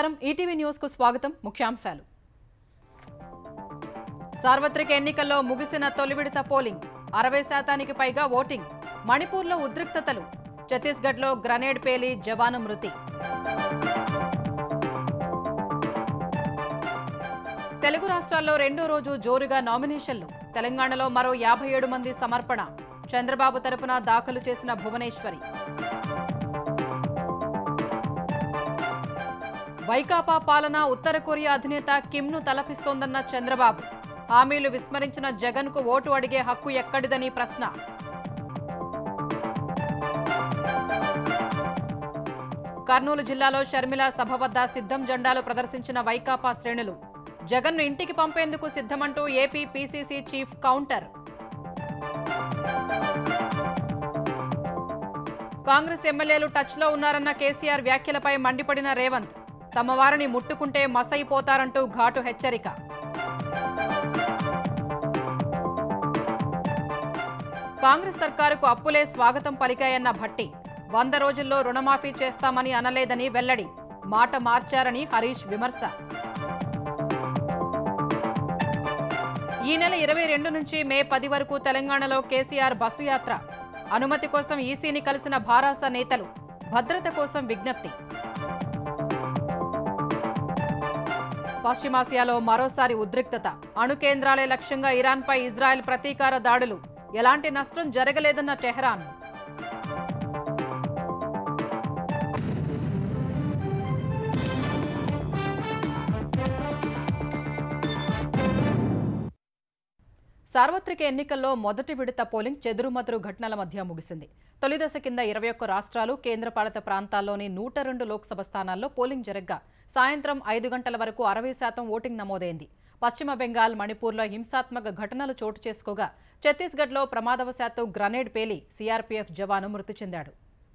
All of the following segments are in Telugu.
నమస్కారం ఈటీవీ న్యూస్ కు స్వాగతం ముఖ్యాంశాలు సార్వత్రిక ఎన్నికల్లో ముగిసిన తొలి విడత పోలింగ్ అరవై శాతానికి పైగా ఓటింగ్ మణిపూర్లో ఉద్రిక్తతలు ఛత్తీస్గఢ్లో గ్రనేడ్ పేలి జవాను మృతి తెలుగు రాష్ట్రాల్లో రెండో రోజు జోరుగా నామినేషన్లు తెలంగాణలో మరో యాభై ఏడు మంది సమర్పణ చంద్రబాబు తరపున దాఖలు చేసిన భువనేశ్వరి వైకాపా పాలన ఉత్తర కొరియా అధినేత కిమ్ను తలపిస్తోందన్న చంద్రబాబు హామీలు విస్మరించిన జగన్కు ఓటు అడిగే హక్కు ఎక్కడిదని ప్రశ్న కర్నూలు జిల్లాలో షర్మిల సభ వద్ద సిద్ధం జెండాలు ప్రదర్శించిన వైకాపా శ్రేణులు జగన్ను ఇంటికి పంపేందుకు సిద్ధమంటూ AP PCC chief counter Congress ఎమ్మెల్యేలు టచ్లో ఉన్నారన్న కేసీఆర్ వ్యాఖ్యలపై మండిపడిన రేవంత్ తమ వారిని ముట్టుకుంటే మసైపోతారంటూ ఘాటు హెచ్చరిక కాంగ్రెస్ సర్కారుకు అప్పులే స్వాగతం పలికాయన్న భట్టి వంద రోజుల్లో రుణమాఫీ చేస్తామని అనలేదని వెల్లడి మాట మార్చారని హరీష్ విమర్శ ఈ నెల ఇరవై రెండు నుంచి మే పది వరకు తెలంగాణలో కేసీఆర్ బస్సు యాత్ర అనుమతి కోసం ఈసీని కలిసిన భారాస నేతలు భద్రత కోసం విజ్ఞప్తి పశ్చిమాసియాలో మరోసారి ఉద్రిక్తత అణు కేంద్రాలే లక్ష్యంగా ఇరాన్పై ఇజ్రాయెల్ ప్రతీకార దాడులు ఎలాంటి నష్టం జరగలేదన్న టెహ్రాన్ సార్వత్రిక ఎన్నికల్లో మొదటి విడత పోలింగ్ చెదురుమదురు ఘటనల మధ్య ముగిసింది తొలి దశ కింద ఇరవై ఒక్క రాష్ట్రాలు కేంద్రపాలిత ప్రాంతాల్లోని నూట రెండు లోక్సభ స్థానాల్లో పోలింగ్ జరగ్గా సాయంత్రం ఐదు గంటల వరకు అరవై శాతం ఓటింగ్ నమోదైంది పశ్చిమ బెంగాల్ మణిపూర్లో హింసాత్మక ఘటనలు చోటు చేసుకోగా ఛత్తీస్గఢ్లో ప్రమాదవశాత్తు గ్రనేడ్ పేలి సీఆర్పీఎఫ్ జవాను మృతి చెందాడు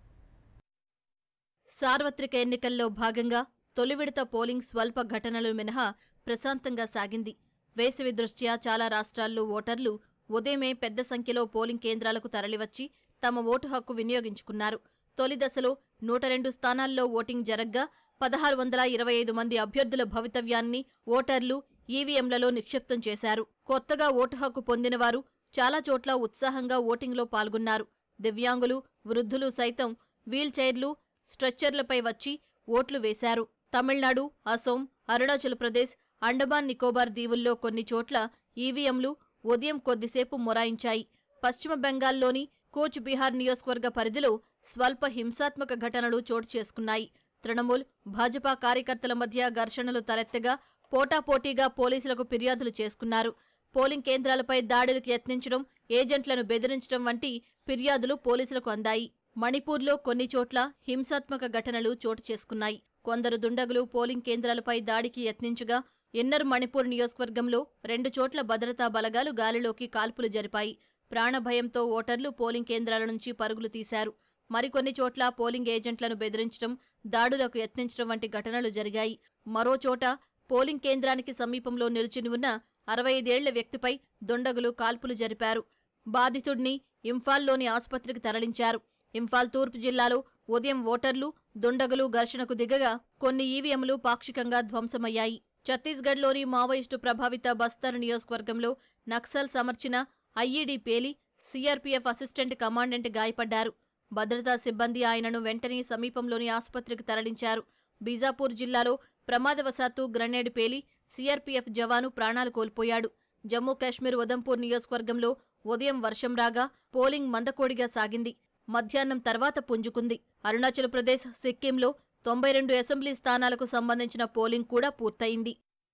సార్వత్రిక ఎన్నికల్లో భాగంగా తొలి విడత పోలింగ్ స్వల్ప ఘటనలు మినహా ప్రశాంతంగా సాగింది వేసవి దృష్ట్యా చాలా రాష్ట్రాల్లో ఓటర్లు ఉదయమే పెద్ద సంఖ్యలో పోలింగ్ కేంద్రాలకు తరలివచ్చి తమ ఓటు హక్కు వినియోగించుకున్నారు తొలి దశలో నూట రెండు స్థానాల్లో ఓటింగ్ జరగ్గా పదహారు వందల ఇరవై ఐదు మంది అభ్యర్థుల భవితవ్యాన్ని ఓటర్లు ఈవీఎంలలో నిక్షిప్తం చేశారు కొత్తగా ఓటు హక్కు పొందినవారు చాలా చోట్ల ఉత్సాహంగా ఓటింగ్లో పాల్గొన్నారు దివ్యాంగులు వృద్ధులు సైతం వీల్ చైర్లు స్ట్రెచ్చర్లపై వచ్చి ఓట్లు వేశారు తమిళనాడు అసోం అరుణాచల్ ప్రదేశ్ అండమాన్ నికోబార్ దీవుల్లో కొన్ని చోట్ల ఈవీఎంలు ఉదయం కొద్దిసేపు మొరాయించాయి పశ్చిమ బెంగాల్లోని కోచ్ బీహార్ నియోజకవర్గ పరిధిలో స్వల్ప హింసాత్మక ఘటనలు చోటు చేసుకున్నాయి తృణమూల్ భాజపా కార్యకర్తల మధ్య ఘర్షణలు తలెత్తగా పోటాపోటీగా పోలీసులకు ఫిర్యాదులు చేసుకున్నారు పోలింగ్ కేంద్రాలపై దాడులకు యత్నించడం ఏజెంట్లను బెదిరించడం వంటి ఫిర్యాదులు పోలీసులకు అందాయి మణిపూర్లో కొన్ని చోట్ల హింసాత్మక ఘటనలు చోటు చేసుకున్నాయి కొందరు దుండగులు పోలింగ్ కేంద్రాలపై దాడికి యత్నించగా ఇన్నర్ మణిపూర్ నియోజకవర్గంలో రెండు చోట్ల భద్రతా బలగాలు గాలిలోకి కాల్పులు జరిపాయి ప్రాణభయంతో ఓటర్లు పోలింగ్ కేంద్రాల నుంచి పరుగులు తీశారు మరికొన్ని చోట్ల పోలింగ్ ఏజెంట్లను బెదిరించడం దాడులకు యత్నించడం వంటి ఘటనలు జరిగాయి మరో చోట పోలింగ్ కేంద్రానికి సమీపంలో నిల్చుని ఉన్న అరవై ఐదేళ్ల వ్యక్తిపై దుండగులు కాల్పులు జరిపారు బాధితుడిని ఇంఫాల్లోని ఆసుపత్రికి తరలించారు ఇంఫాల్ తూర్పు జిల్లాలో ఉదయం ఓటర్లు దుండగులు ఘర్షణకు దిగగా కొన్ని ఈవీఎంలు పాక్షికంగా ధ్వంసమయ్యాయి ఛత్తీస్గఢ్లోని మావోయిస్టు ప్రభావిత బస్తర్ నియోజకవర్గంలో నక్సల్ సమర్చిన ఐఈడీ పేలి సీఆర్పీఎఫ్ అసిస్టెంట్ కమాండెంట్ గాయపడ్డారు భద్రతా సిబ్బంది ఆయనను వెంటనే సమీపంలోని ఆసుపత్రికి తరలించారు బీజాపూర్ జిల్లాలో ప్రమాదవశాత్తు గ్రనేడ్ పేలి సీఆర్పీఎఫ్ జవాను ప్రాణాలు కోల్పోయాడు జమ్మూ కాశ్మీర్ ఉదంపూర్ నియోజకవర్గంలో ఉదయం వర్షం రాగా పోలింగ్ మందకోడిగా సాగింది మధ్యాహ్నం తర్వాత పుంజుకుంది అరుణాచల్ ప్రదేశ్ సిక్కింలో తొంభై రెండు అసెంబ్లీ స్థానాలకు సంబంధించిన పోలింగ్ కూడా పూర్తయింది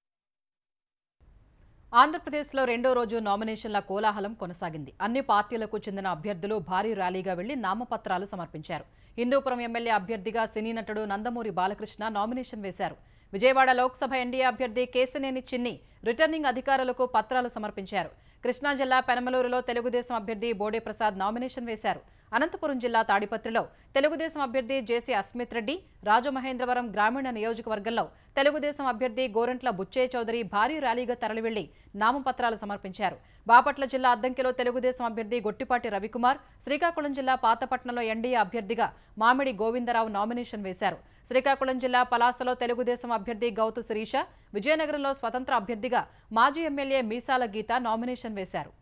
ఆంధ్రప్రదేశ్లో రెండో రోజు నామినేషన్ల కోలాహలం కొనసాగింది అన్ని పార్టీలకు చెందిన అభ్యర్థులు భారీ ర్యాలీగా వెళ్లి నామపత్రాలు సమర్పించారు హిందూపురం ఎమ్మెల్యే అభ్యర్థిగా సినీ నటుడు నందమూరి బాలకృష్ణ నామినేషన్ వేశారు విజయవాడ లోక్సభ ఎన్డీఏ అభ్యర్థి కేశినేని చిన్ని రిటర్నింగ్ అధికారులకు పత్రాలు సమర్పించారు కృష్ణా జిల్లా పెనమలూరులో తెలుగుదేశం అభ్యర్థి బోడే ప్రసాద్ నామినేషన్ వేశారు అనంతపురం జిల్లా తాడిపత్రిలో తెలుగుదేశం అభ్యర్థి జేసీ అస్మిత్ రెడ్డి రాజమహేంద్రవరం గ్రామీణ నియోజకవర్గంలో తెలుగుదేశం అభ్యర్థి గోరంట్ల బుచ్చయ్య చౌదరి భారీ ర్యాలీగా తరలివెళ్లి నామపత్రాలు సమర్పించారు బాపట్ల జిల్లా అద్దంకిలో తెలుగుదేశం అభ్యర్థి గొట్టిపాటి రవికుమార్ శ్రీకాకుళం జిల్లా పాతపట్నంలో ఎన్డీఏ అభ్యర్థిగా మామిడి గోవిందరావు నామినేషన్ వేశారు శ్రీకాకుళం జిల్లా పలాసలో తెలుగుదేశం అభ్యర్థి గౌతు శిరీష విజయనగరంలో స్వతంత్ర అభ్యర్థిగా మాజీ ఎమ్మెల్యే మీసాల గీత నామినేషన్ వేశారు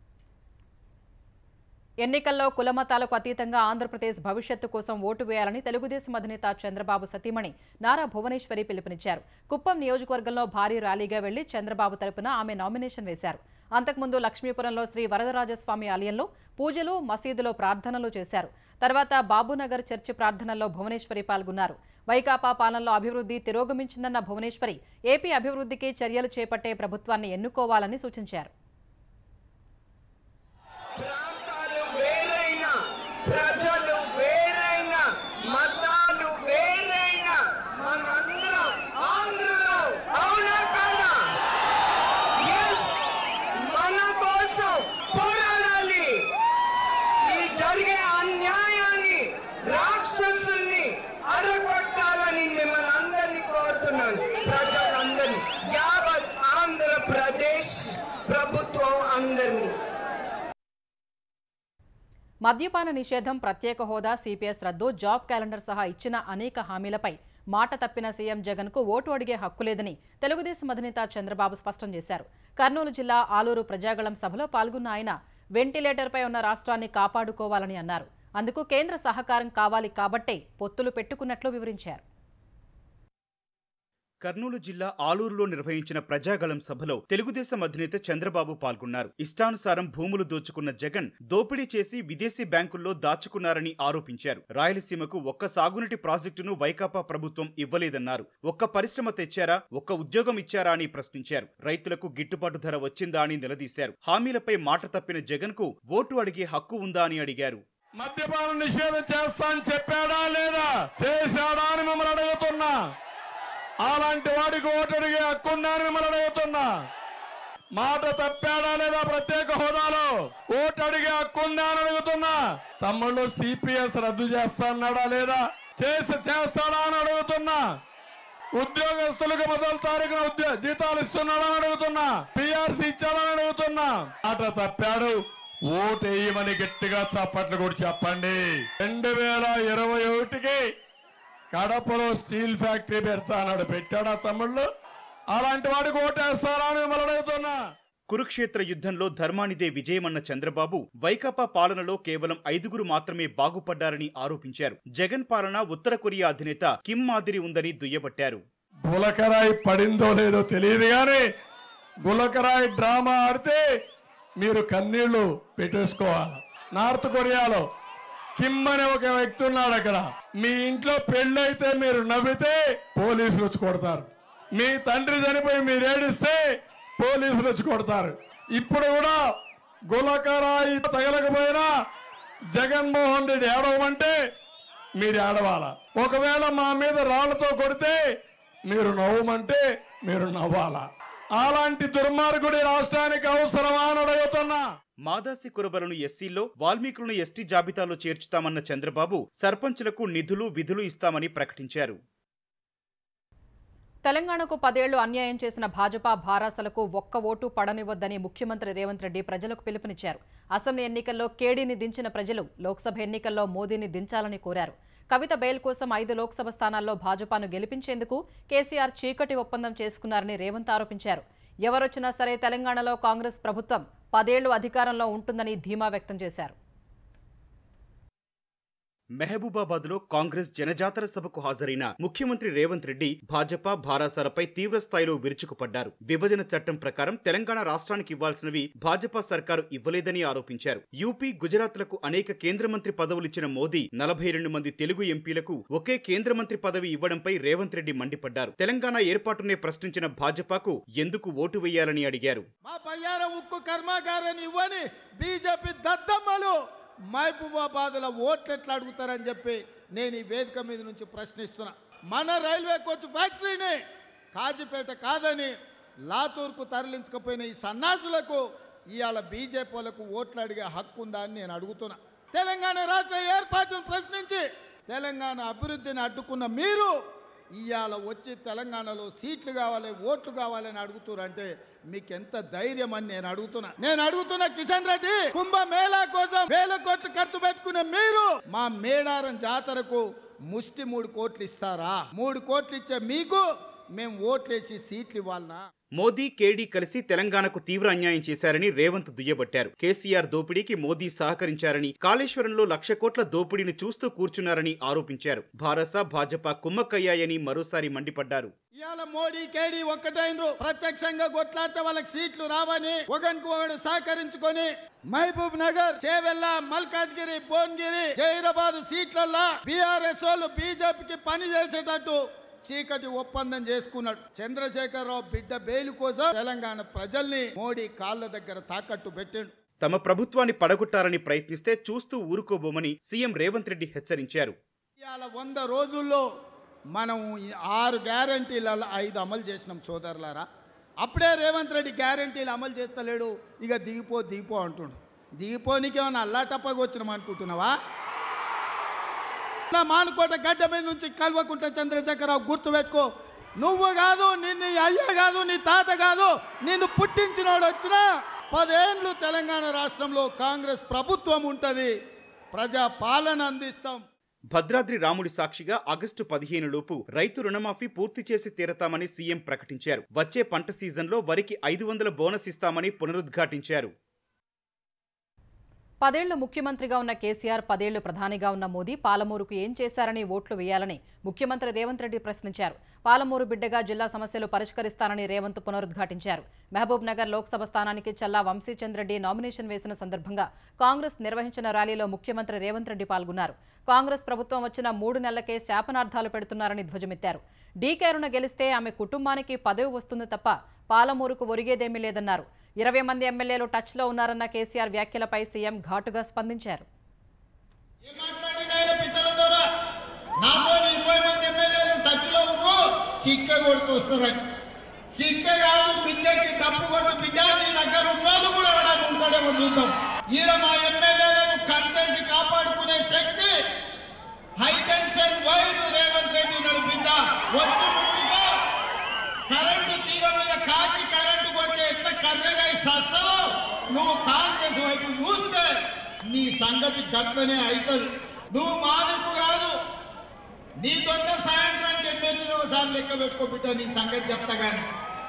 ఎన్నికల్లో కులమతాలకు అతీతంగా ఆంధ్రప్రదేశ్ భవిష్యత్తు కోసం ఓటు వేయాలని తెలుగుదేశం అధినేత చంద్రబాబు సతీమణి నారా భువనేశ్వరి పిలుపునిచ్చారు కుప్పం నియోజకవర్గంలో భారీ ర్యాలీగా వెళ్లి చంద్రబాబు తరపున ఆమె నామినేషన్ వేశారు అంతకుముందు లక్ష్మీపురంలో శ్రీ వరదరాజస్వామి ఆలయంలో పూజలు మసీదులో ప్రార్థనలు చేశారు తర్వాత బాబునగర్ చర్చి ప్రార్థనల్లో భువనేశ్వరి పాల్గొన్నారు వైకాపా పాలనలో అభివృద్ధి తిరోగమించిందన్న భువనేశ్వరి ఏపీ అభివృద్ధికి చర్యలు చేపట్టే ప్రభుత్వాన్ని ఎన్నుకోవాలని సూచించారు ప్రాంతాలు వేరైనా ప్రజలు వేరైనా మతాలు వేరైనా మనందరం ఆంధ్రలో అవునా కాదా ఎస్ మన కోసం పోరాడాలి ఈ జరిగే అన్యాయాన్ని రాక్షసుల్ని అరగొట్టాలని మిమ్మల్ని అందరినీ కోరుతున్నాను ప్రజలందరినీ యావత్ ఆంధ్రప్రదేశ్ ప్రభుత్వం అందరినీ మద్యపాన నిషేధం ప్రత్యేక హోదా సిపిఎస్ రద్దు జాబ్ క్యాలెండర్ సహా ఇచ్చిన అనేక హామీలపై మాట తప్పిన సీఎం జగన్కు ఓటు అడిగే హక్కు లేదని తెలుగుదేశం అధినేత చంద్రబాబు స్పష్టం చేశారు కర్నూలు జిల్లా ఆలూరు ప్రజాగళం సభలో పాల్గొన్న ఆయన వెంటిలేటర్పై ఉన్న రాష్ట్రాన్ని కాపాడుకోవాలని అన్నారు అందుకు కేంద్ర సహకారం కావాలి కాబట్టే పొత్తులు పెట్టుకున్నట్లు వివరించారు కర్నూలు జిల్లా ఆలూరులో నిర్వహించిన ప్రజాగళం సభలో తెలుగుదేశం అధినేత చంద్రబాబు పాల్గొన్నారు ఇష్టానుసారం భూములు దోచుకున్న జగన్ దోపిడీ చేసి విదేశీ బ్యాంకుల్లో దాచుకున్నారని ఆరోపించారు రాయలసీమకు ఒక్క సాగునీటి ప్రాజెక్టును వైకాపా ప్రభుత్వం ఇవ్వలేదన్నారు ఒక్క పరిశ్రమ తెచ్చారా ఒక్క ఉద్యోగం ఇచ్చారా అని ప్రశ్నించారు రైతులకు గిట్టుబాటు ధర వచ్చిందా అని నిలదీశారు హామీలపై మాట తప్పిన జగన్ కు ఓటు అడిగే హక్కు ఉందా అని అడిగారు మద్యపాన నిషేధం చేస్తా అని చెప్పాడా లేదా చేశాడా అని మిమ్మల్ని అడుగుతున్నా అలాంటి వాడికి ఓటు అడిగే హక్కుందా అని మిమ్మల్ని అడుగుతున్నా మాట తప్పాడా లేదా ప్రత్యేక హోదాలో ఓటు అడిగే హక్కుందా అని అడుగుతున్నా తమ్ముళ్ళు సిపిఎస్ రద్దు చేస్తా అన్నాడా లేదా చేసి చేస్తాడా అని అడుగుతున్నా ఉద్యోగస్తులకు మొదటి తారీఖున ఉద్యోగ జీతాలు ఇస్తున్నాడని అడుగుతున్నా పిఆర్సీ ఇచ్చాడని అడుగుతున్నా మాట తప్పాడు ఓటు వేయమని గట్టిగా చప్పట్లు కూడా చెప్పండి రెండు వేల ఇరవై ఒకటికి కడపలో స్టీల్ ఫ్యాక్టరీ పెడతా అన్నాడు పెట్టాడా తమ్ముళ్ళు అలాంటి వాడికి ఓటేస్తారా అని మిమ్మల్ని అడుగుతున్నా కురుక్షేత్ర యుద్ధంలో ధర్మానిదే విజయమన్న చంద్రబాబు వైకాపా పాలనలో కేవలం ఐదుగురు మాత్రమే బాగుపడ్డారని ఆరోపించారు జగన్ పాలన ఉత్తర కొరియా అధినేత కిమ్ మాదిరి ఉందని దుయ్యబట్టారు గులకరాయి పడిందో లేదో తెలియదు కానీ గులకరాయి డ్రామా ఆడితే మీరు కన్నీళ్లు పెట్టేసుకోవాలి నార్త్ కొరియాలో కిమ్ అనే ఒక వ్యక్తి ఉన్నాడు అక్కడ మీ ఇంట్లో పెళ్ళైతే మీరు నవ్వితే పోలీసులు వచ్చి కొడతారు మీ తండ్రి చనిపోయి మీరు ఏడిస్తే పోలీసులు వచ్చి కొడతారు ఇప్పుడు కూడా గులకరాయి తగలకపోయినా జగన్మోహన్ రెడ్డి ఏడవమంటే మీరు ఏడవాల ఒకవేళ మా మీద రాళ్లతో కొడితే మీరు నవ్వమంటే మీరు నవ్వాలా అలాంటి దుర్మార్గుడి రాష్ట్రానికి అవసరమా అని అడుగుతున్నా మాదాసి కురబలను ఎస్సీల్లో వాల్మీకులను ఎస్టీ జాబితాలో చేర్చుతామన్న చంద్రబాబు సర్పంచులకు నిధులు విధులు ఇస్తామని ప్రకటించారు తెలంగాణకు పదేళ్లు అన్యాయం చేసిన భాజపా భారాసలకు ఒక్క ఓటు పడనివ్వద్దని ముఖ్యమంత్రి రేవంత్ రెడ్డి ప్రజలకు పిలుపునిచ్చారు అసెంబ్లీ ఎన్నికల్లో కేడీని దించిన ప్రజలు లోక్సభ ఎన్నికల్లో మోదీని దించాలని కోరారు కవిత బెయిల్ కోసం ఐదు లోక్సభ స్థానాల్లో భాజపాను గెలిపించేందుకు కేసీఆర్ చీకటి ఒప్పందం చేసుకున్నారని రేవంత్ ఆరోపించారు ఎవరొచ్చినా సరే తెలంగాణలో కాంగ్రెస్ ప్రభుత్వం పదేళ్లు అధికారంలో ఉంటుందని ధీమా వ్యక్తం చేశారు మహబూబాబాద్ లో కాంగ్రెస్ జనజాతర సభకు హాజరైన ముఖ్యమంత్రి రేవంత్ రెడ్డి భాజపా భారాసాలపై తీవ్ర స్థాయిలో విరుచుకుపడ్డారు విభజన చట్టం ప్రకారం తెలంగాణ రాష్ట్రానికి ఇవ్వాల్సినవి భాజపా సర్కారు ఇవ్వలేదని ఆరోపించారు యూపీ గుజరాత్లకు అనేక కేంద్ర మంత్రి పదవులిచ్చిన మోదీ నలభై రెండు మంది తెలుగు ఎంపీలకు ఒకే కేంద్ర మంత్రి పదవి ఇవ్వడంపై రేవంత్ రెడ్డి మండిపడ్డారు తెలంగాణ ఏర్పాటునే ప్రశ్నించిన భాజపాకు ఎందుకు ఓటు వేయాలని అడిగారు మా బయ్యారం ఉక్కు కర్మాగారాన్ని ఇవ్వని బీజేపీ దద్దమ్మలు మహబూబాబాద్లో ఓట్లు ఎట్లా అడుగుతారని చెప్పి నేను ఈ వేదిక మీద నుంచి ప్రశ్నిస్తున్నా మన రైల్వే కోచ్ ఫ్యాక్టరీని కాజీపేట కాదని లాతూర్కు తరలించకపోయిన ఈ సన్నాసులకు ఇవాళ బీజేపీ వాళ్ళకు ఓట్లు అడిగే హక్కు ఉందా అని నేను అడుగుతున్నా తెలంగాణ రాష్ట్ర ఏర్పాటును ప్రశ్నించి తెలంగాణ అభివృద్ధిని అడ్డుకున్న మీరు ఇవాళ వచ్చి తెలంగాణలో సీట్లు కావాలి ఓట్లు కావాలని అడుగుతున్నారంటే మీకు ఎంత ధైర్యం అని నేను అడుగుతున్నా నేను అడుగుతున్నా కిషన్ రెడ్డి కుంభ మేళా కోసం వేల కోట్లు ఖర్చు పెట్టుకునే మీరు మా మేడారం జాతరకు ముష్టి మూడు కోట్లు ఇస్తారా మూడు కోట్లు ఇచ్చే మీకు మేము ఓట్లేసి సీట్లు ఇవ్వాలనా మోదీ కేడీ కలిసి తెలంగాణకు తీవ్ర అన్యాయం చేశారని రేవంత్ దుయ్యబట్టారు కేసీఆర్ దోపిడీకి మోదీ సహకరించారని కాళేశ్వరంలో లక్ష కోట్ల దోపిడీని చూస్తూ కూర్చున్నారని ఆరోపించారు భారస భాజపా కుమ్మక్కయ్యాయని మరోసారి మండిపడ్డారు ఇవాళ మోడీ కేడీ ఒక్కటైనరు ప్రత్యక్షంగా కొట్లాడితే వాళ్ళకి సీట్లు రావని ఒకరికి ఒకడు సహకరించుకొని మహబూబ్ నగర్ చేవెల్ల మల్కాజ్గిరి భువనగిరి జైరాబాద్ సీట్లల్లో బీఆర్ఎస్ వాళ్ళు బీజేపీకి పని చేసేటట్టు చీకటి ఒప్పందం చేసుకున్నాడు చంద్రశేఖరరావు బిడ్డ బెయిల్ కోసం తెలంగాణ ప్రజల్ని మోడీ కాళ్ళ దగ్గర తాకట్టు పెట్టాడు తమ ప్రభుత్వాన్ని పడగొట్టాలని ప్రయత్నిస్తే చూస్తూ ఊరుకోబోమని సీఎం రేవంత్ రెడ్డి హెచ్చరించారు ఇవాళ వంద రోజుల్లో మనం ఈ ఆరు గ్యారంటీలలో ఐదు అమలు చేసినాం సోదరులారా అప్పుడే రేవంత్ రెడ్డి గ్యారంటీలు అమలు చేస్తలేడు ఇక దిగిపో దిగిపో అంటుండు దిగిపోనికి ఏమన్నా అల్లా తప్పగా వచ్చినాం అనుకుంటున్నావా నా మానుకోట గడ్డ మీద నుంచి కల్వకుంట చంద్రశేఖరరావు గుర్తుపెట్టుకో నువ్వు కాదు నిన్ను ఈ అయ్య కాదు నీ తాత కాదు నిన్ను పుట్టించినోడు వచ్చినా పదేళ్ళు తెలంగాణ రాష్ట్రంలో కాంగ్రెస్ ప్రభుత్వం ఉంటుంది ప్రజా పాలన అందిస్తాం భద్రాద్రి రాముడి సాక్షిగా ఆగస్టు పదిహేను లోపు రైతు రుణమాఫీ పూర్తి చేసి తీరతామని సీఎం ప్రకటించారు వచ్చే పంట సీజన్లో వరికి ఐదు వందల బోనస్ ఇస్తామని పునరుద్ఘాటించారు పదేళ్లు ముఖ్యమంత్రిగా ఉన్న కేసీఆర్ పదేళ్లు ప్రధానిగా ఉన్న మోదీ పాలమూరుకు ఏం చేశారని ఓట్లు వేయాలని ముఖ్యమంత్రి రేవంత్ రెడ్డి ప్రశ్నించారు పాలమూరు బిడ్డగా జిల్లా సమస్యలు పరిష్కరిస్తానని రేవంత్ పునరుద్ఘాటించారు మహబూబ్ నగర్ లోక్సభ స్థానానికి చల్లా వంశీచంద్ రెడ్డి నామినేషన్ వేసిన సందర్భంగా కాంగ్రెస్ నిర్వహించిన ర్యాలీలో ముఖ్యమంత్రి రేవంత్ రెడ్డి పాల్గొన్నారు కాంగ్రెస్ ప్రభుత్వం వచ్చిన మూడు నెలలకే శాపనార్థాలు పెడుతున్నారని ధ్వజమెత్తారు డీకేరున గెలిస్తే ఆమె కుటుంబానికి పదవి వస్తుంది తప్ప పాలమూరుకు ఒరిగేదేమీ లేదన్నారు ఇరవై మంది ఎమ్మెల్యేలు టచ్లో ఉన్నారన్న కేసీఆర్ వ్యాఖ్యలపై సీఎం ఘాటుగా స్పందించారు ఏం మాట్లాడిన ఆయన పిల్లల ద్వారా నాతో ఇరవై మంది ఎమ్మెల్యేలు టచ్లో ఉంటూ సిక్క కొడుతూ వస్తున్నాడు సిక్క కాదు బిడ్డకి డప్పు కొట్టు బిడ్డ నీ దగ్గర ఉన్నోళ్ళు కూడా ఎవడన్నా ఉంటాడేమో చూద్దాం ఈయన మా ఎమ్మెల్యేలను కట్టేసి కాపాడుకునే శక్తి హైటెన్షన్ వైర్ రేవంత్ రెడ్డి ఉన్నాడు బిడ్డ వచ్చి ముందుగా కరెంటు తీగ మీద కాకి కరెంటు కొట్టే ఎంత కర్రగా సస్తావో నువ్వు కాంగ్రెస్ వైపు చూస్తే నీ సంగతి గట్లనే అవుతుంది నువ్వు మాదింపు కాదు నీ దొంగ సాయంత్రానికి ఎన్ని వచ్చిన ఒకసారి లెక్క పెట్టుకో బిడ్డ నీ సంగతి చెప్తా కానీ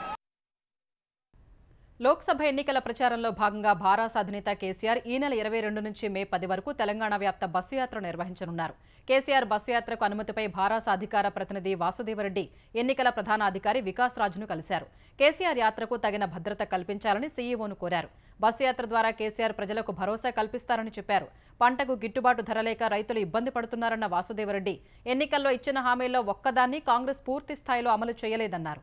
లోక్సభ ఎన్నికల ప్రచారంలో భాగంగా భారాస అధినేత కేసీఆర్ ఈ నెల ఇరవై రెండు నుంచి మే పది వరకు తెలంగాణ వ్యాప్త బస్సు యాత్ర నిర్వహించనున్నారు కేసీఆర్ బస్సు యాత్రకు అనుమతిపై భారాస అధికార ప్రతినిధి వాసుదేవరెడ్డి ఎన్నికల ప్రధాన అధికారి వికాస్ రాజును కలిశారు కేసీఆర్ యాత్రకు తగిన భద్రత కల్పించాలని సీఈఓను కోరారు బస్సు యాత్ర ద్వారా కేసీఆర్ ప్రజలకు భరోసా కల్పిస్తారని చెప్పారు పంటకు గిట్టుబాటు ధర లేక రైతులు ఇబ్బంది పడుతున్నారన్న వాసుదేవరెడ్డి ఎన్నికల్లో ఇచ్చిన హామీల్లో ఒక్కదాన్ని కాంగ్రెస్ పూర్తి స్థాయిలో అమలు చేయలేదన్నారు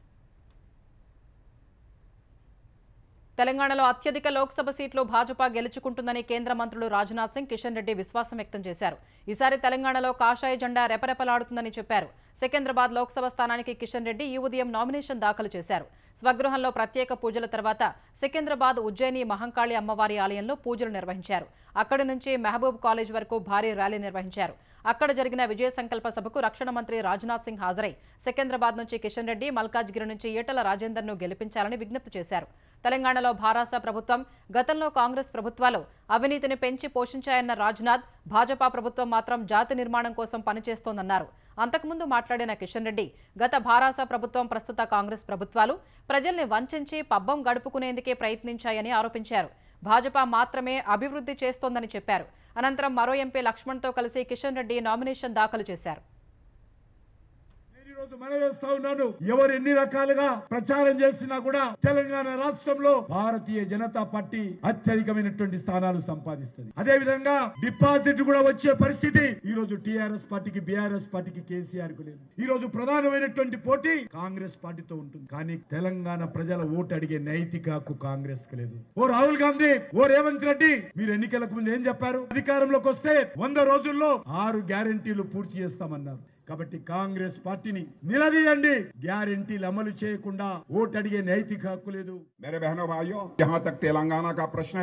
తెలంగాణలో అత్యధిక లోక్సభ సీట్లు భాజపా గెలుచుకుంటుందని కేంద్ర మంత్రులు రాజ్నాథ్ సింగ్ కిషన్ రెడ్డి విశ్వాసం వ్యక్తం చేశారు ఈసారి తెలంగాణలో కాషాయ జెండా రెపరెపలాడుతుందని చెప్పారు సికింద్రాబాద్ లోక్సభ స్థానానికి కిషన్ రెడ్డి ఈ ఉదయం నామినేషన్ దాఖలు చేశారు స్వగృహంలో ప్రత్యేక పూజల తర్వాత సికింద్రాబాద్ ఉజ్జయిని మహంకాళి అమ్మవారి ఆలయంలో పూజలు నిర్వహించారు అక్కడి నుంచి మహబూబ్ కాలేజ్ వరకు భారీ ర్యాలీ నిర్వహించారు అక్కడ జరిగిన విజయ సంకల్ప సభకు రక్షణ మంత్రి రాజ్నాథ్ సింగ్ హాజరై సికింద్రాబాద్ నుంచి కిషన్ రెడ్డి మల్కాజ్గిరి నుంచి ఈటల రాజేందర్ను గెలిపించాలని విజ్ఞప్తి చేశారు తెలంగాణలో భారాస ప్రభుత్వం గతంలో కాంగ్రెస్ ప్రభుత్వాలు అవినీతిని పెంచి పోషించాయన్న రాజ్నాథ్ భాజపా ప్రభుత్వం మాత్రం జాతి నిర్మాణం కోసం పనిచేస్తోందన్నారు అంతకుముందు మాట్లాడిన కిషన్ రెడ్డి గత భారాస ప్రభుత్వం ప్రస్తుత కాంగ్రెస్ ప్రభుత్వాలు ప్రజల్ని వంచించి పబ్బం గడుపుకునేందుకే ప్రయత్నించాయని ఆరోపించారు భాజపా మాత్రమే అభివృద్ధి చేస్తోందని చెప్పారు అనంతరం మరో ఎంపీ లక్ష్మణ్తో కలిసి కిషన్ రెడ్డి నామినేషన్ దాఖలు చేశారు నేను ఈరోజు మనవేస్తా ఉన్నాను ఎవరు ఎన్ని రకాలుగా ప్రచారం చేసినా కూడా తెలంగాణ రాష్ట్రంలో భారతీయ జనతా పార్టీ అత్యధికమైనటువంటి స్థానాలు సంపాదిస్తుంది అదే విధంగా డిపాజిట్ కూడా వచ్చే పరిస్థితి ఈ రోజు టిఆర్ఎస్ పార్టీకి బీఆర్ఎస్ పార్టీకి కేసీఆర్ కు లేదు ఈ రోజు ప్రధానమైనటువంటి పోటీ కాంగ్రెస్ పార్టీతో ఉంటుంది కానీ తెలంగాణ ప్రజల ఓటు అడిగే నైతిక హక్కు కాంగ్రెస్ కు లేదు ఓ రాహుల్ గాంధీ ఓ రేవంత్ రెడ్డి మీరు ఎన్నికలకు ముందు ఏం చెప్పారు అధికారంలోకి వస్తే వంద రోజుల్లో ఆరు గ్యారంటీలు పూర్తి చేస్తామన్నారు కాబట్టి కాంగ్రెస్ పార్టీని నిలదీయండి గ్యారెంటీలు అమలు చేయకుండా ఓటు అడిగే నైతిక హక్కు లేదు मेरे बहनों भाइयों जहां तक तेलंगाना का प्रश्न है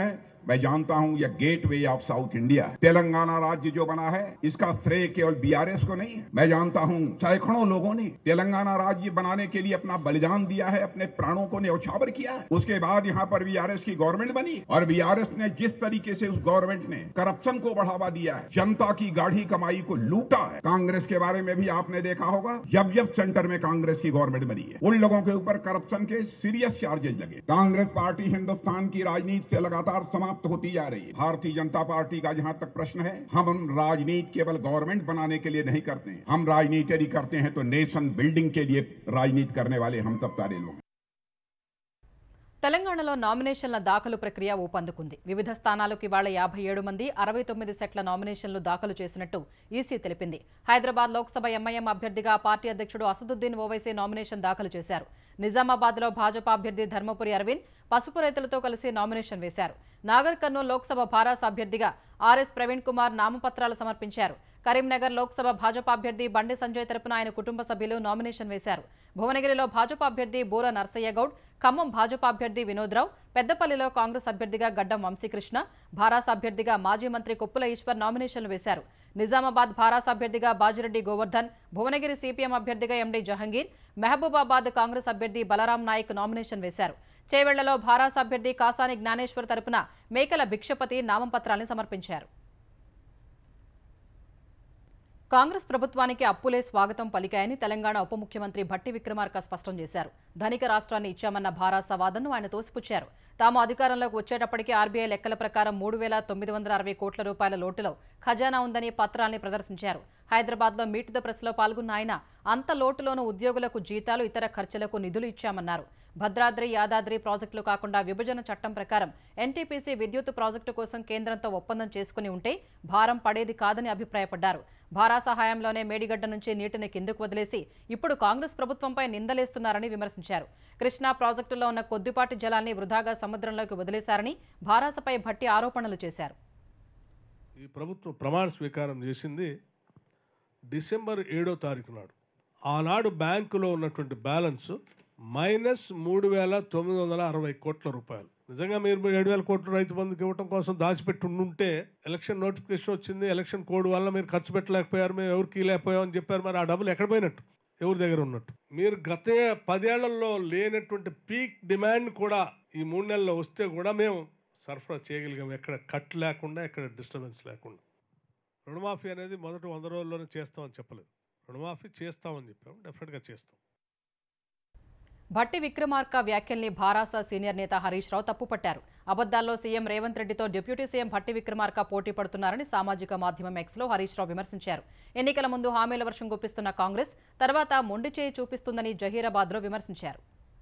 मैं जानता हूं यह gateway of south India है। तेलंगाना राज्य जो बना है इसका श्रेय केवल बीआरएस को नहीं है मैं जानता हूं सैकड़ों लोगों ने तेलंगाना राज्य बनाने के लिए अपना बलिदान दिया है अपने प्राणों को न्यौछावर किया है उसके बाद यहाँ पर बीआरएस की गवर्नमेंट बनी और बीआरएस ने जिस तरीके से उस गवर्नमेंट ने करप्शन को बढ़ावा दिया है जनता की गाढ़ी कमाई को लूटा है कांग्रेस के बारे में भी आपने देखा होगा जब जब सेंटर में कांग्रेस की गवर्नमेंट बनी है उन लोगों के ऊपर करप्शन के सीरियस चार्जेस लगे कांग्रेस पार्टी हिंदुस्तान की राजनीति से लगातार समाप्त होती जा रही है भारतीय जनता पार्टी का जहां तक प्रश्न है हम राजनीति केवल गवर्नमेंट बनाने के लिए नहीं करते हैं हम राजनीति यदि करते हैं तो नेशन बिल्डिंग के लिए राजनीति करने वाले हम सब सारे लोग हैं। తెలంగాణలో నామినేషన్ల దాఖలు ప్రక్రియ ఊపందుకుంది వివిధ స్థానాలకు ఇవాళ యాభై ఏడు మంది అరవై తొమ్మిది సెట్ల నామినేషన్లు దాఖలు చేసినట్టు ఈసీ తెలిపింది హైదరాబాద్ లోక్సభ ఎంఐఎం అభ్యర్థిగా ఆ పార్టీ అధ్యక్షుడు అసదుద్దీన్ ఓవైసీ నామినేషన్ దాఖలు చేశారు నిజామాబాద్లో భాజపా అభ్యర్థి ధర్మపురి అరవింద్ పసుపు రైతులతో కలిసి నామినేషన్ వేశారు నాగర్ కర్నూలు లోక్సభ భారాస అభ్యర్థిగా ఆర్ఎస్ ప్రవీణ్ కుమార్ నామపత్రాలు సమర్పించారు కరీంనగర్ లోక్సభ భాజపా అభ్యర్థి బండి సంజయ్ తరపున ఆయన కుటుంబ సభ్యులు నామినేషన్ వేశారు భువనగిరిలో భాజపా అభ్యర్థి బూర నర్సయ్య గౌడ్ ఖమ్మం భాజపా అభ్యర్థి వినోద్రావు పెద్దపల్లిలో కాంగ్రెస్ అభ్యర్థిగా గడ్డం వంశీకృష్ణ భారాస అభ్యర్థిగా మాజీ మంత్రి కొప్పుల ఈశ్వర్ నామినేషన్లు వేశారు నిజామాబాద్ భారాస అభ్యర్థిగా బాజిరెడ్డి గోవర్ధన్ భువనగిరి సిపిఎం అభ్యర్థిగా ఎండీ జహంగీర్ మహబూబాబాద్ కాంగ్రెస్ అభ్యర్థి బలరాం నాయక్ నామినేషన్ వేశారు చేవెళ్లలో భారాస అభ్యర్థి కాసాని జ్ఞానేశ్వర్ తరపున మేకల భిక్షపతి నామపత్రాన్ని సమర్పించారు కాంగ్రెస్ ప్రభుత్వానికి అప్పులే స్వాగతం పలికాయని తెలంగాణ ఉప ముఖ్యమంత్రి భట్టి విక్రమార్క స్పష్టం చేశారు ధనిక రాష్ట్రాన్ని ఇచ్చామన్న భారాస వాదనను ఆయన తోసిపుచ్చారు తాము అధికారంలోకి వచ్చేటప్పటికి ఆర్బీఐ లెక్కల ప్రకారం మూడు వేల తొమ్మిది వందల అరవై కోట్ల రూపాయల లోటులో ఖజానా ఉందని పత్రాల్ని ప్రదర్శించారు హైదరాబాద్లో మీట్ ద ప్రెస్లో పాల్గొన్న ఆయన అంత లోటులోనూ ఉద్యోగులకు జీతాలు ఇతర ఖర్చులకు నిధులు ఇచ్చామన్నారు భద్రాద్రి యాదాద్రి ప్రాజెక్టులు కాకుండా విభజన చట్టం ప్రకారం ఎన్టీపీసీ విద్యుత్ ప్రాజెక్టు కోసం కేంద్రంతో ఒప్పందం చేసుకుని ఉంటే భారం పడేది కాదని అభిప్రాయపడ్డారు భారా సహాయంలోనే మేడిగడ్డ నుంచి నీటిని కిందకు వదిలేసి ఇప్పుడు కాంగ్రెస్ ప్రభుత్వంపై నిందలేస్తున్నారని విమర్శించారు కృష్ణా ప్రాజెక్టులో ఉన్న కొద్దిపాటి జలాన్ని వృధాగా సముద్రంలోకి వదిలేశారని భారాసపై భట్టి ఆరోపణలు చేశారు ఈ ప్రభుత్వం ప్రమాణ స్వీకారం చేసింది డిసెంబర్ ఏడో తారీఖు నాడు ఆనాడు బ్యాంకులో ఉన్నటువంటి బ్యాలెన్స్ మైనస్ మూడు వేల తొమ్మిది వందల అరవై కోట్ల రూపాయలు నిజంగా మీరు ఏడు వేల కోట్ల రైతు బంధుకి ఇవ్వడం కోసం దాచిపెట్టి ఉండుంటే ఎలక్షన్ నోటిఫికేషన్ వచ్చింది ఎలక్షన్ కోడ్ వల్ల మీరు ఖర్చు పెట్టలేకపోయారు మేము ఎవరికి లేకపోయాం అని చెప్పారు మరి ఆ డబ్బులు ఎక్కడ పోయినట్టు ఎవరి దగ్గర ఉన్నట్టు మీరు గత పదేళ్లలో లేనటువంటి పీక్ డిమాండ్ కూడా ఈ మూడు నెలల్లో వస్తే కూడా మేము సరఫరా చేయగలిగాం ఎక్కడ కట్ లేకుండా ఎక్కడ డిస్టర్బెన్స్ లేకుండా రుణమాఫీ అనేది మొదటి వంద రోజుల్లోనే చేస్తామని చెప్పలేదు రుణమాఫీ చేస్తామని చెప్పాం డెఫినెట్గా చేస్తాం భట్టి విక్రమార్క వ్యాఖ్యల్ని భారాస సీనియర్ నేత హరీష్ రావు తప్పుపట్టారు అబద్దాల్లో సీఎం రేవంత్ రెడ్డితో డిప్యూటీ సీఎం భట్టి విక్రమార్క పోటీ పడుతున్నారని సామాజిక మాధ్యమం ఎక్స్లో హరీష్ రావు విమర్శించారు ఎన్నికల ముందు హామీల వర్షం గుప్పిస్తున్న కాంగ్రెస్ తర్వాత మొండి చేయి చూపిస్తుందని జహీరాబాద్లో విమర్శించారు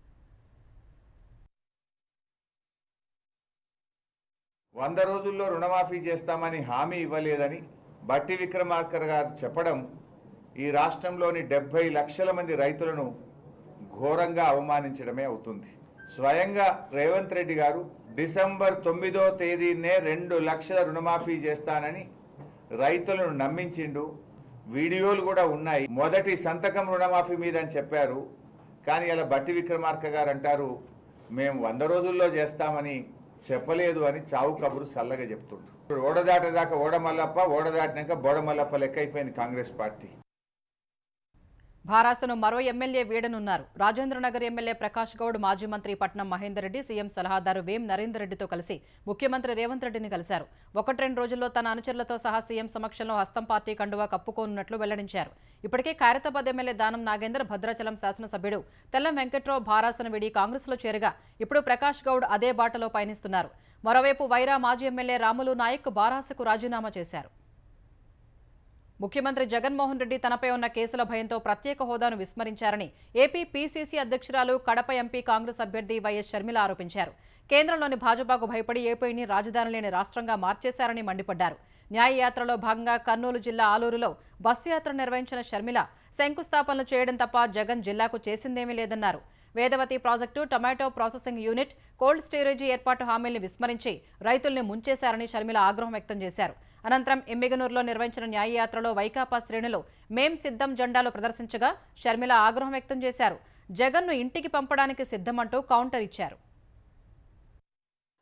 వంద రోజుల్లో రుణమాఫీ చేస్తామని హామీ ఇవ్వలేదని బట్టి విక్రమార్కర్ గారు చెప్పడం ఈ రాష్ట్రంలోని డెబ్బై లక్షల మంది రైతులను ఘోరంగా అవమానించడమే అవుతుంది స్వయంగా రేవంత్ రెడ్డి గారు డిసెంబర్ తొమ్మిదో తేదీనే రెండు లక్షల రుణమాఫీ చేస్తానని రైతులను నమ్మించిండు వీడియోలు కూడా ఉన్నాయి మొదటి సంతకం రుణమాఫీ మీద అని చెప్పారు కానీ ఇలా బట్టి విక్రమార్క గారు అంటారు మేము వంద రోజుల్లో చేస్తామని చెప్పలేదు అని చావు కబురు చల్లగా చెప్తుండ్రు ఓడదాటదాకా ఓడమల్లప్ప ఓడదాటినాక బోడమల్లప్ప లెక్క అయిపోయింది కాంగ్రెస్ పార్టీ భారాసను మరో ఎమ్మెల్యే వీడనున్నారు రాజేంద్రనగర్ ఎమ్మెల్యే ప్రకాష్ గౌడ్ మాజీ మంత్రి పట్నం మహేందర్ రెడ్డి సీఎం సలహాదారు వేం నరేందర్ రెడ్డితో కలిసి ముఖ్యమంత్రి రేవంత్ రెడ్డిని కలిశారు ఒకటి రెండు రోజుల్లో తన అనుచరులతో సహా సీఎం సమక్షంలో హస్తం పార్టీ కండువా కప్పుకోనున్నట్లు వెల్లడించారు ఇప్పటికే ఖైరతాబాద్ ఎమ్మెల్యే దానం నాగేందర్ భద్రాచలం శాసనసభ్యుడు తెల్లం వెంకట్రావు భారాసను వీడి కాంగ్రెస్లో చేరగా ఇప్పుడు ప్రకాష్ గౌడ్ అదే బాటలో పయనిస్తున్నారు మరోవైపు వైరా మాజీ ఎమ్మెల్యే రాములు నాయక్ బారాసకు రాజీనామా చేశారు ముఖ్యమంత్రి జగన్మోహన్ రెడ్డి తనపై ఉన్న కేసుల భయంతో ప్రత్యేక హోదాను విస్మరించారని ఏపీ పీసీసీ అధ్యక్షురాలు కడప ఎంపీ కాంగ్రెస్ అభ్యర్థి వైఎస్ షర్మిల ఆరోపించారు కేంద్రంలోని భాజపాకు భయపడి ఏపీని రాజధాని లేని రాష్ట్రంగా మార్చేశారని మండిపడ్డారు న్యాయయాత్రలో భాగంగా కర్నూలు జిల్లా ఆలూరులో బస్సు యాత్ర నిర్వహించిన షర్మిల శంకుస్థాపనలు చేయడం తప్ప జగన్ జిల్లాకు చేసిందేమీ లేదన్నారు Vedavathi project tomato processing unit cold storage ఏర్పాటు హామీల్ని విస్మరించి రైతుల్ని ముంచేశారని షర్మిల ఆగ్రహం వ్యక్తం చేశారు అనంతరం ఎమ్మిగనూరులో నిర్వహించిన న్యాయయాత్రలో వైకాపా శ్రేణులు మేం సిద్ధం జెండాలు ప్రదర్శించగా షర్మిల ఆగ్రహం వ్యక్తం చేశారు జగన్ను ఇంటికి పంపడానికి సిద్ధమంటూ కౌంటర్ ఇచ్చారు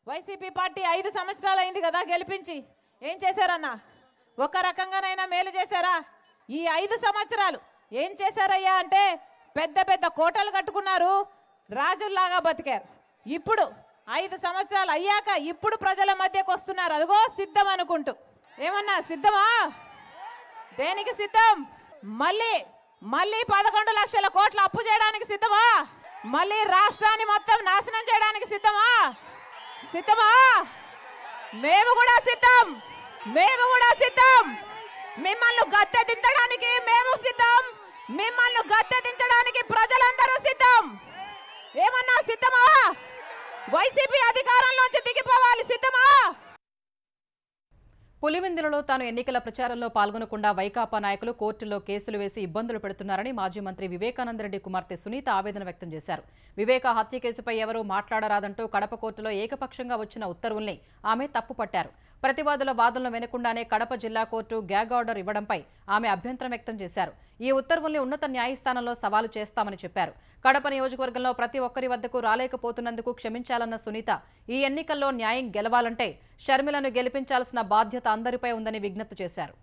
వైసీపీ పార్టీ ఐదు సంవత్సరాలు అయింది కదా గెలిపించి ఏం చేశారన్నా ఒక రకంగానైనా మేలు చేశారా ఈ ఐదు సంవత్సరాలు ఏం చేశారయ్యా అంటే పెద్ద పెద్ద కోటలు కట్టుకున్నారు రాజుల్లాగా బతికారు ఇప్పుడు ఐదు సంవత్సరాలు అయ్యాక ఇప్పుడు ప్రజల మధ్యకు వస్తున్నారు అదిగో సిద్ధం అనుకుంటూ ఏమన్నా సిద్ధమా దేనికి సిద్ధం మళ్ళీ మళ్ళీ పదకొండు లక్షల కోట్ల అప్పు చేయడానికి సిద్ధమా మళ్ళీ రాష్ట్రాన్ని మొత్తం నాశనం చేయడానికి సిద్ధమా సిద్ధమా మేము కూడా సిద్ధం మేము కూడా సిద్ధం మిమ్మల్ని గద్దె దించడానికి మేము సిద్ధం మిమ్మల్ని గద్దె దించడానికి ప్రజలందరూ సిద్ధం ఏమన్నా సిద్ధమా వైసీపీ అధికారంలోంచి దిగిపోవాలి సిద్ధమా పులివెందులలో తాను ఎన్నికల ప్రచారంలో పాల్గొనకుండా వైకాపా నాయకులు కోర్టులో కేసులు వేసి ఇబ్బందులు పెడుతున్నారని మాజీ మంత్రి వివేకానందరెడ్డి కుమార్తె సునీత ఆవేదన వ్యక్తం చేశారు వివేక హత్య కేసుపై ఎవరూ మాట్లాడరాదంటూ కడప కోర్టులో ఏకపక్షంగా వచ్చిన ఉత్తర్వుల్ని ఆమె తప్పుపట్టారు ప్రతివాదుల వాదనలు వినకుండానే కడప జిల్లా కోర్టు గ్యాగ్ ఆర్డర్ ఇవ్వడంపై ఆమె అభ్యంతరం వ్యక్తం చేశారు ఈ ఉత్తర్వుల్ని ఉన్నత న్యాయస్థానంలో సవాలు చేస్తామని చెప్పారు కడప నియోజకవర్గంలో ప్రతి ఒక్కరి వద్దకు రాలేకపోతున్నందుకు క్షమించాలన్న సునీత ఈ ఎన్నికల్లో న్యాయం గెలవాలంటే షర్మిలను గెలిపించాల్సిన బాధ్యత అందరిపై ఉందని విజ్ఞప్తి చేశారు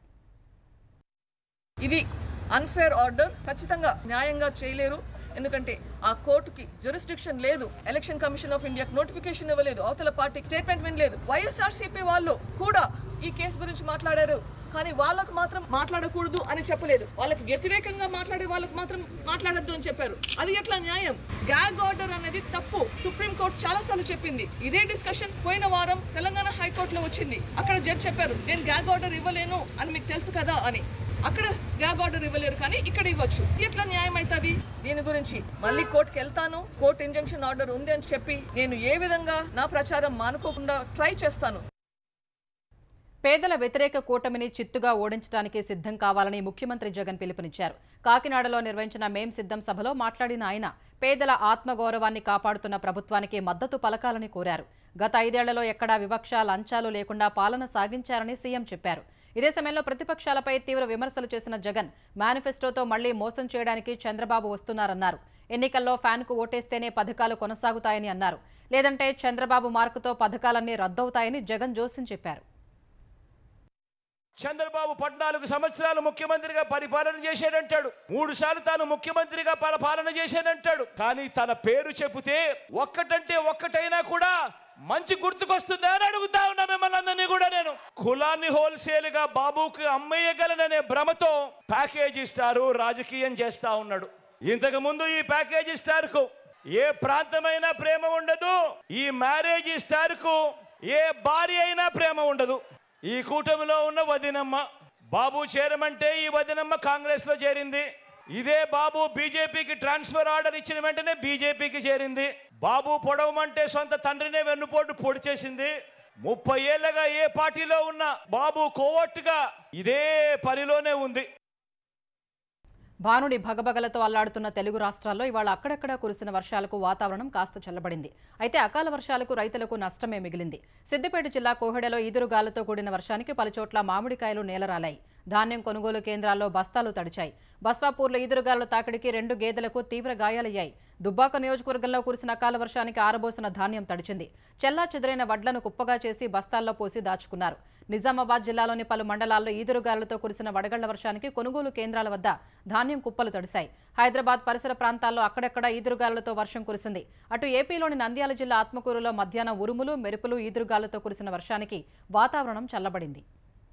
ఇది అన్ఫేర్ ఆర్డర్ ఖచ్చితంగా న్యాయంగా చేయలేరు ఎందుకంటే ఆ కోర్టుకి జ్యూరిస్డిక్షన్ లేదు ఎలక్షన్ కమిషన్ ఆఫ్ ఇండియాకి నోటిఫికేషన్ ఇవ్వలేదు అవతల పార్టీ స్టేట్మెంట్ వినలేదు వైఎస్ఆర్సీపీ వాళ్ళు కూడా ఈ కేసు గురించి మాట్లాడారు కానీ వాళ్ళకు మాత్రం మాట్లాడకూడదు అని చెప్పలేదు వాళ్ళకి వ్యతిరేకంగా మాట్లాడే వాళ్ళకి మాత్రం మాట్లాడద్దు అని చెప్పారు అది ఎట్లా న్యాయం గ్యాగ్ ఆర్డర్ అనేది తప్పు సుప్రీం కోర్టు చాలా సార్లు చెప్పింది ఇదే డిస్కషన్ పోయిన వారం తెలంగాణ హైకోర్టులో వచ్చింది అక్కడ జడ్జ్ చెప్పారు నేను గ్యాగ్ ఆర్డర్ ఇవ్వలేను అని మీకు తెలుసు కదా అని అక్కడ గ్యాబ్ ఆర్డర్ ఇవ్వలేరు కానీ ఇక్కడ ఇవ్వచ్చు ఎట్లా న్యాయం అవుతుంది దీని గురించి మళ్ళీ కోర్టుకి వెళ్తాను కోర్టు ఇంజంక్షన్ ఆర్డర్ ఉంది అని చెప్పి నేను ఏ విధంగా నా ప్రచారం మానుకోకుండా ట్రై చేస్తాను పేదల వ్యతిరేక కూటమిని చిత్తుగా ఓడించడానికి సిద్ధం కావాలని ముఖ్యమంత్రి జగన్ పిలుపునిచ్చారు కాకినాడలో నిర్వహించిన మేం సిద్ధం సభలో మాట్లాడిన ఆయన పేదల ఆత్మగౌరవాన్ని కాపాడుతున్న ప్రభుత్వానికి మద్దతు పలకాలని కోరారు గత ఐదేళ్లలో ఎక్కడా వివక్ష లంచాలు లేకుండా పాలన సాగించారని సీఎం చెప్పారు ఇదే సమయంలో ప్రతిపక్షాలపై తీవ్ర విమర్శలు చేసిన జగన్ మేనిఫెస్టోతో మళ్లీ మోసం చేయడానికి చంద్రబాబు వస్తున్నారన్నారు ఎన్నికల్లో ఫ్యాన్కు ఓటేస్తేనే పథకాలు కొనసాగుతాయని అన్నారు లేదంటే చంద్రబాబు మార్కుతో పథకాలన్నీ రద్దవుతాయని జగన్ జోస్యం చెప్పారు చంద్రబాబు పద్నాలుగు సంవత్సరాలు ముఖ్యమంత్రిగా పరిపాలన చేశాడంటాడు మూడు సార్లు తాను ముఖ్యమంత్రిగా పల- పాలన చేశాడంటాడు కానీ తన పేరు చెబితే ఒక్కటంటే ఒక్కటైనా కూడా మంచి గుర్తుకొస్తుందా అని అడుగుతా ఉన్నా మిమ్మల్ని అందరినీ కూడా నేను కులాన్ని హోల్సేల్ గా బాబుకి అమ్మేయగలననే భ్రమతో ప్యాకేజీ ఇస్తారు రాజకీయం చేస్తా ఉన్నాడు ఇంతకు ముందు ఈ ప్యాకేజీ స్టార్ కు ఏ ప్రాంతమైనా ప్రేమ ఉండదు ఈ మ్యారేజ్ స్టార్ కు ఏ భార్య అయినా ప్రేమ ఉండదు ఈ కూటమిలో ఉన్న వదినమ్మ బాబు చేరమంటే ఈ వదినమ్మ కాంగ్రెస్ లో చేరింది ఇదే బాబు బీజేపీకి ట్రాన్స్ఫర్ ఆర్డర్ ఇచ్చిన వెంటనే బీజేపీకి చేరింది బాబు పొడవమంటే సొంత తండ్రినే వెన్నుపోటు పొడి చేసింది ముప్పై ఏళ్ళగా ఏ పార్టీలో ఉన్న బాబు కోవట్టుగా ఇదే పనిలోనే ఉంది భానుడి భగభగలతో అల్లాడుతున్న తెలుగు రాష్ట్రాల్లో ఇవాళ అక్కడక్కడ కురిసిన వర్షాలకు వాతావరణం కాస్త చల్లబడింది అయితే అకాల వర్షాలకు రైతులకు నష్టమే మిగిలింది సిద్దిపేట జిల్లా కోహెడలో ఈదురుగాలతో కూడిన వర్షానికి పలుచోట్ల మామిడికాయలు నేలరాలాయి ధాన్యం కొనుగోలు కేంద్రాల్లో బస్తాలు తడిచాయి బస్వాపూర్లో ఈదురుగాలు తాకిడికి రెండు గేదెలకు తీవ్ర గాయాలయ్యాయి దుబ్బాక నియోజకవర్గంలో కురిసిన అకాల వర్షానికి ఆరబోసిన ధాన్యం తడిచింది చెల్లా చెదురైన వడ్లను కుప్పగా చేసి బస్తాల్లో పోసి దాచుకున్నారు నిజామాబాద్ జిల్లాలోని పలు మండలాల్లో ఈదురుగాలులతో కురిసిన వడగళ్ల వర్షానికి కొనుగోలు కేంద్రాల వద్ద ధాన్యం కుప్పలు తడిశాయి హైదరాబాద్ పరిసర ప్రాంతాల్లో అక్కడక్కడ ఈదురుగాలులతో వర్షం కురిసింది అటు ఏపీలోని నంద్యాల జిల్లా ఆత్మకూరులో మధ్యాహ్నం ఉరుములు మెరుపులు ఈదురుగాలులతో కురిసిన వర్షానికి వాతావరణం చల్లబడింది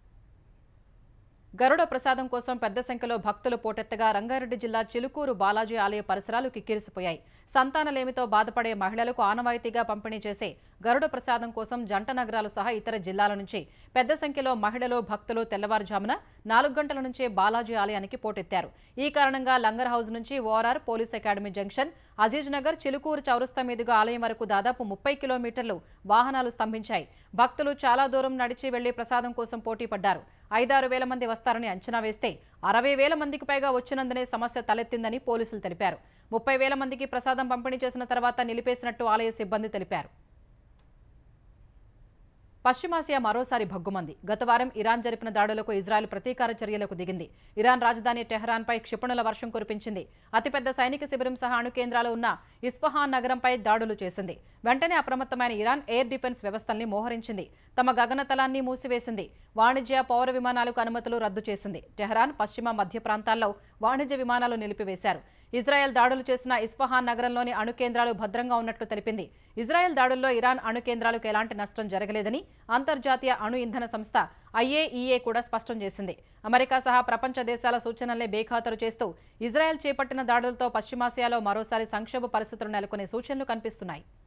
గరుడ ప్రసాదం కోసం పెద్ద సంఖ్యలో భక్తులు పోటెత్తగా రంగారెడ్డి జిల్లా చిలుకూరు బాలాజీ ఆలయ పరిసరాలు కిక్కిరిసిపోయాయి సంతానలేమితో బాధపడే మహిళలకు ఆనవాయితీగా పంపిణీ చేసే గరుడ ప్రసాదం కోసం జంట నగరాలు సహా ఇతర జిల్లాల నుంచి పెద్ద సంఖ్యలో మహిళలు భక్తులు తెల్లవారుజామున నాలుగు గంటల నుంచే బాలాజీ ఆలయానికి పోటెత్తారు ఈ కారణంగా లంగర్ హౌస్ నుంచి ORR police academy junction Aziz Nagar Chilkur చౌరస్తా మీదుగా ఆలయం వరకు దాదాపు ముప్పై కిలోమీటర్లు వాహనాలు స్తంభించాయి భక్తులు చాలా దూరం నడిచి వెళ్లి ప్రసాదం కోసం పోటీ పడ్డారు ఐదారు వేల మంది వస్తారని అంచనా వేస్తే అరవై వేల మందికి పైగా వచ్చినందునే సమస్య తలెత్తిందని పోలీసులు తెలిపారు ముప్పై వేల మందికి ప్రసాదం పంపిణీ చేసిన తర్వాత నిలిపేసినట్టు ఆలయ సిబ్బంది తెలిపారు పశ్చిమాసియా మరోసారి భగ్గుమంది గత వారం ఇరాన్ జరిపిన దాడులకు ఇజ్రాయెల్ ప్రతీకార చర్యలకు దిగింది ఇరాన్ రాజధాని టెహరాన్పై క్షిపణుల వర్షం కురిపించింది అతిపెద్ద సైనిక శిబిరం సహా అణు కేంద్రాలు ఉన్న ఇస్ఫహాన్ నగరంపై దాడులు చేసింది వెంటనే అప్రమత్తమైన ఇరాన్ ఎయిర్ డిఫెన్స్ వ్యవస్థల్ని మోహరించింది తమ గగనతలాన్ని మూసివేసింది వాణిజ్య పౌర విమానాలకు అనుమతులు రద్దు చేసింది టెహరాన్ పశ్చిమ మధ్య ప్రాంతాల్లో వాణిజ్య విమానాలు నిలిపివేశారు ఇజ్రాయెల్ దాడులు చేసిన ఇస్ఫహాన్ నగరంలోని అణు కేంద్రాలు భద్రంగా ఉన్నట్లు తెలిపింది ఇజ్రాయెల్ దాడుల్లో ఇరాన్ అణు కేంద్రాలకు ఎలాంటి నష్టం జరగలేదని అంతర్జాతీయ అణు ఇంధన సంస్థ ఐఏఈఏ కూడా స్పష్టం చేసింది అమెరికా సహా ప్రపంచ దేశాల సూచనల్ని బేఖాతరు చేస్తూ ఇజ్రాయెల్ చేపట్టిన దాడులతో పశ్చిమాసియాలో మరోసారి సంక్షోభ పరిస్థితులు నెలకొనే సూచనలు కనిపిస్తున్నాయి